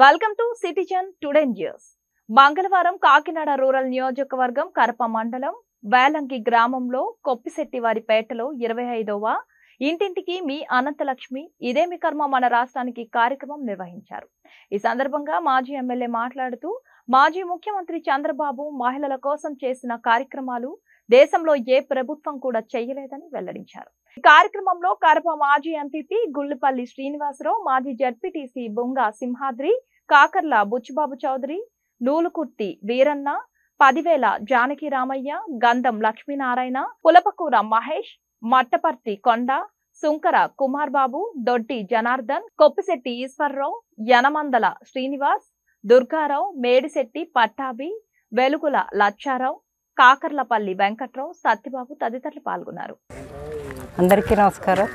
welcome to citizen today news మంగళవారం Kakinada rural నియోజకవర్గం కరప మండలం వేలంకి గ్రామంలో కొప్పిశెట్టివారిపేటలో ఇరవై ఐదవ ఇంటింటికి మీ అనంతలక్ష్మి ఇదే మీ కర్మ మన రాష్ట్రానికి కార్యక్రమం నిర్వహించారు ఈ సందర్భంగా మాజీ ఎమ్మెల్యే మాట్లాడుతూ మాజీ ముఖ్యమంత్రి చంద్రబాబు మహిళల కోసం చేసిన కార్యక్రమాలు దేశంలో ఏ ప్రభుత్వం కూడా చేయలేదని వెల్లడించారు ఈ కార్యక్రమంలో కరప మాజీ ఎంపీపీ గుల్లుపల్లి శ్రీనివాసరావు మాజీ జడ్పీటీసీ బొంగ సింహాద్రి కాకర్ల బుచ్చిబాబు చౌదరి నూలుకుర్తి వీరన్న పదివేల జానకి రామయ్య గంధం లక్ష్మీనారాయణ పులపకూర మహేష్ మట్టపర్తి కొండ సుంకర కుమార్ బాబు దొడ్డి జనార్దన్ కొప్పిశెట్టి ఈశ్వర్రావు యనమందల శ్రీనివాస్ దుర్గారావు మేడిశెట్టి పట్టాభి వెలుగుల లచ్చారావు కాకర్లపల్లి వెంకట్రావు సత్యబాబు తదితరులు పాల్గొన్నారు అందరికీ నమస్కారం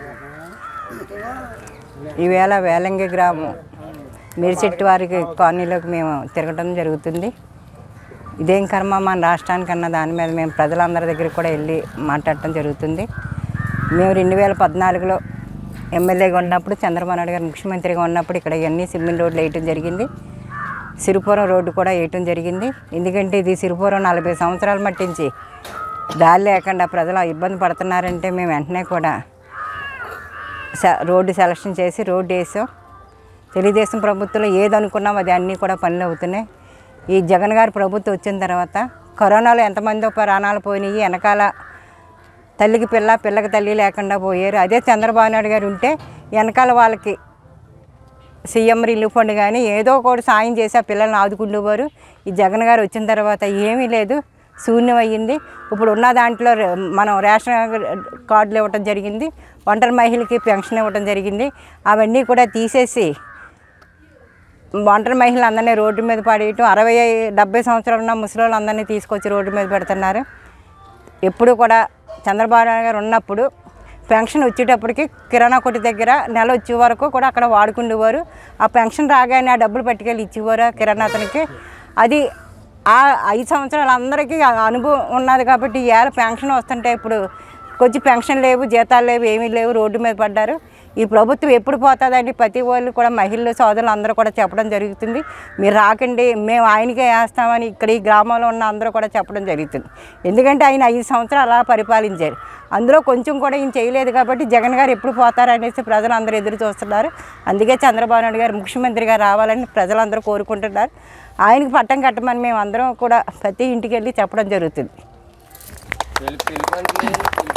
ఈవేళ వేలంగి గ్రామం మిరిచెట్టు వారికి కాలనీలోకి మేము తిరగడం జరుగుతుంది ఇదేం కర్మ మన రాష్ట్రానికి అన్న దాని మీద మేము ప్రజలందరి దగ్గరికి కూడా వెళ్ళి మాట్లాడటం జరుగుతుంది మేము రెండు వేల పద్నాలుగులో ఎమ్మెల్యేగా ఉన్నప్పుడు చంద్రబాబు నాయుడు గారు ముఖ్యమంత్రిగా ఉన్నప్పుడు ఇక్కడ ఇవన్నీ సిమెంట్ రోడ్లు వేయటం జరిగింది సిరిపురం రోడ్డు కూడా వేయటం జరిగింది ఎందుకంటే ఇది సిరిపురం నలభై సంవత్సరాలు మట్టించి దారి లేకుండా ప్రజలు ఇబ్బంది పడుతున్నారంటే మేము వెంటనే కూడా స- రోడ్డు సెలక్షన్ చేసి రోడ్డు వేసాం తెలుగుదేశం ప్రభుత్వంలో ఏది అనుకున్నాం అది అన్నీ కూడా పనులు అవుతున్నాయి ఈ జగన్ గారి ప్రభుత్వం వచ్చిన తర్వాత కరోనాలో ఎంతమందో ప్రాణాలు పోయినాయి వెనకాల తల్లికి పిల్ల పిల్లకి తల్లి లేకుండా పోయారు అదే చంద్రబాబు నాయుడు గారు ఉంటే వెనకాల వాళ్ళకి సీఎం రిలీఫ్ ఫండ్ కానీ ఏదో ఒకటి సాయం చేసి ఆ పిల్లల్ని ఆదుకుండేవారు ఈ జగన్ గారు వచ్చిన తర్వాత ఏమీ లేదు శూన్యం అయ్యింది ఇప్పుడు ఉన్న దాంట్లో రే- మనం రేషన్ కార్డులు ఇవ్వటం జరిగింది ఒంటరి మహిళకి పెన్షన్ ఇవ్వటం జరిగింది అవన్నీ కూడా తీసేసి ఒంటరి మహిళలు అందరినీ రోడ్డు మీద పడేయటం అరవై డెబ్బై సంవత్సరాలు ఉన్న ముసలి అందరినీ తీసుకొచ్చి రోడ్డు మీద పెడుతున్నారు ఎప్పుడు కూడా చంద్రబాబు నాయుడు గారు ఉన్నప్పుడు పెన్షన్ వచ్చేటప్పటికి కిరాణా కొట్టు దగ్గర నెల వచ్చే వరకు కూడా అక్కడ వాడుకుండేవారు ఆ పెన్షన్ రాగానే ఆ డబ్బులు పట్టుకెళ్ళి ఇచ్చేవారు ఆ కిరాణా అతనికి అది ఆ ఐదు సంవత్సరాలు అందరికీ ఆ అనుభవం ఉన్నది కాబట్టి ఏళ్ళ పెన్షన్ వస్తుంటే ఇప్పుడు కొంచెం పెన్షన్ లేవు జీతాలు లేవు ఏమీ లేవు రోడ్డు మీద పడ్డారు ఈ ప్రభుత్వం ఎప్పుడు పోతుందండి ప్రతి వాళ్ళు కూడా మహిళలు సోదరులు అందరూ కూడా చెప్పడం జరుగుతుంది మీరు రాకండి మేము ఆయనకే వేస్తామని ఇక్కడ ఈ గ్రామంలో ఉన్న అందరూ కూడా చెప్పడం జరుగుతుంది ఎందుకంటే ఆయన ఐదు సంవత్సరాలు అలా పరిపాలించారు అందులో కొంచెం కూడా ఈయన చేయలేదు కాబట్టి జగన్ గారు ఎప్పుడు పోతారనేసి ప్రజలు అందరూ ఎదురు చూస్తున్నారు అందుకే చంద్రబాబు నాయుడు గారు ముఖ్యమంత్రిగా రావాలని ప్రజలందరూ కోరుకుంటున్నారు ఆయనకి పట్టం కట్టమని మేము అందరం కూడా ప్రతి ఇంటికి వెళ్ళి చెప్పడం జరుగుతుంది